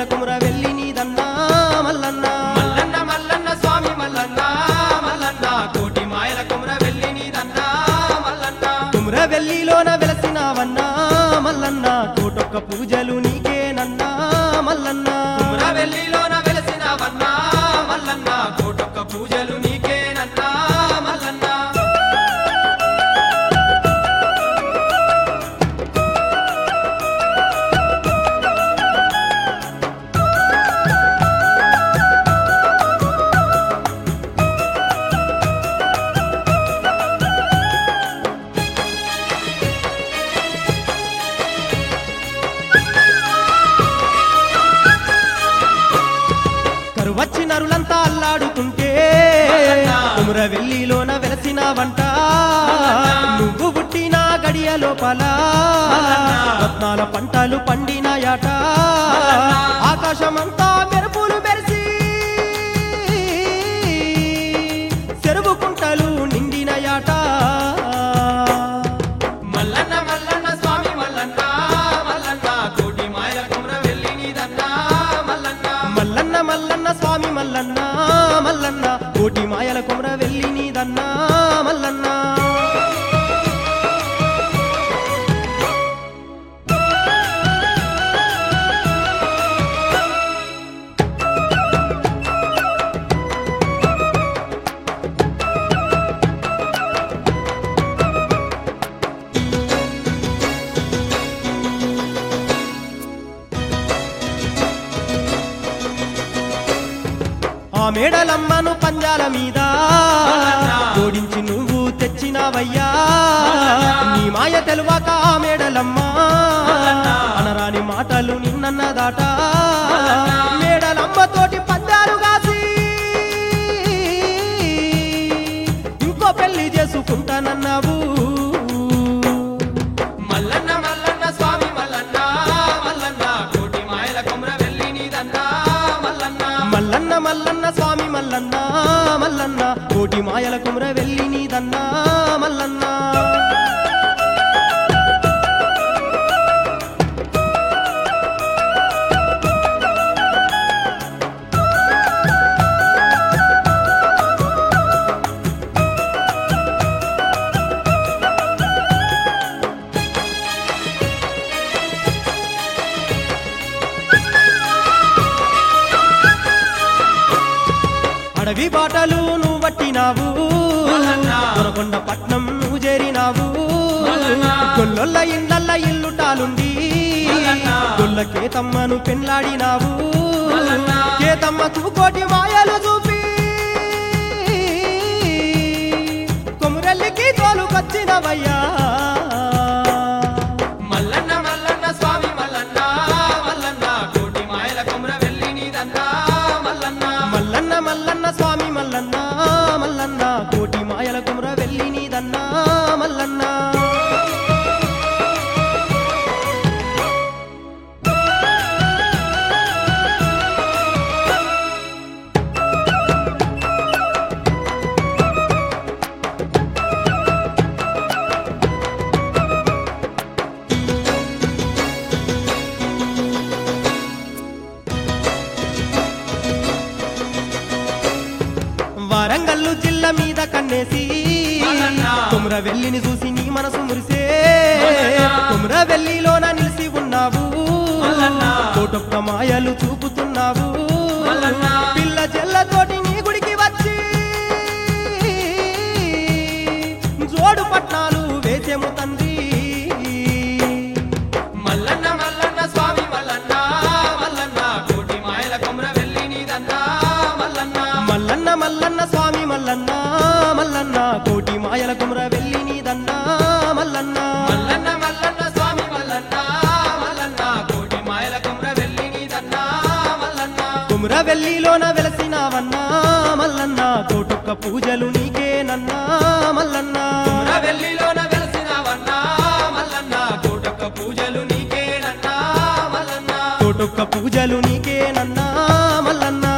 మాయల కుమర వెళ్ళి నీదన్నా మల్లన్న మల్లన్న మల్లన్న స్వామి మల్లన్న మల్లన్న కోటి మాయల కుమ్ర వెళ్ళి నీదన్నా మల్లన్న కుమర వెళ్ళిలోన వెలసినావన్నా మల్లన్న కోటొక్క పూజలు నీకేనన్నా మల్లన్న కుమ్ర వెళ్ళిలోన వెలసినవన్నా మల్లన్న కోటొక్క పూజలు నీకేనన్నా మల్లన్న కరువచ్చి నరులంతా అల్లాడుతుంటే కుమర వెళ్ళిలోన వెలసినావంట నువ్వు పుట్టిన గడియ లోపల రత్నాల పంటలు పండినాయట ఆకాశమంతా మెరుపులు మెరిసి చెరువు కుంటలు నిండినయాట మల్లన్న మల్లన్న స్వామి మల్లన్న మల్లన్న కోటి మాయల కుమ్ర వెళ్ళి నీదన్నా మల్లన్న మల్లన్న మల్లన్న స్వామి మల్లన్న మల్లన్న కోటి మాయల కుమర వెళ్ళి నీదన్నా మల్లన్న ఆ మేడలమ్మను పంజాల మీద జోడించి నువ్వు తెచ్చినావయ్యా నీ మాయ తెలువాక ఆ మేడలమ్మ అనరాని మాటలు నిన్నన్నదాట మేడలమ్మ తోటి పంజాలు కాసి ఇంకో పెళ్లి చేసుకుంటానన్నావు మల్లన్న మల్లన్న స్వామి మల్లన్న మల్లన్న కోటి మాయల కుమ్ర వెళ్ళి నీదన్నా మల్లన్న మల్లన్న మల్లన్న స్వామి మల్లన్న మల్లన్న కోటి మాయల కుమర వెళ్ళి నీదన్నా మల్లన్న అడవి బాటలు నువ్వు పట్టినావు కొనకొండ పట్నం నువ్వు చేరినావు గొల్లొల్ల ఇండ్లల్ల ఇల్లుటాలుండి గొల్ల కేతమ్మను పెళ్ళాడినావు కేతమ్మ తూకోటి మాయలు చూపి కొమురెల్లికి తోలుకొచ్చినవయ్యా మల్లన్న మల్లన్న స్వామి మల్లన్న మల్లన్న కోటి మాయల కుమ్ర వెళ్ళి నీదన్నా మల్లన్న మల్లన్న మల్లన్న స్వామి మల్లన్న మల్లన్న కోటి మాయల కుమర వెళ్ళి నీదన్నా మల్లన్న వరంగల్లు జిల్లా మీద కన్నేసి కుమ్ర వెల్లిని చూసి నీ మనసు మురిసే కుమ్ర వెల్లిలోన నిలిసి ఉన్నావు కోటొక్క మాయలు చూపుతున్నావు పిల్ల జల్లతోటి నీ గుడికి వచ్చి జోడు పట్నాలు వేసేము తండ్రి మల్లన్న మల్లన్న స్వామి మల్లన్న మల్లన్న కోటి మాయల కుమ్ర వెళ్ళి నీదన్నా మల్లన్న మల్లన్న మల్లన్న స్వామి మల్లన్న మల్లన్న కోటి మాయల కుమ్ర వెళ్ళి నీదన్నా మల్లన్న మల్లన్న మల్లన్న స్వామి మల్లన్న మల్లన్న కోటి మాయల కుమ్ర వెళ్ళి నీదన్నా మల్లన్న కుమ్ర వెల్లిలోన వెలసినావన్నా మల్లన్న కోటొక్క పూజలు నీకేనన్నా మల్లన్న కుమ్ర వెల్లిలోన వెలసినవన్నా మల్లన్న కోటొక్క పూజలు నీకేనన్నా మల్లన్న కోటొక్క పూజలు నీకేనన్నా మల్లన్న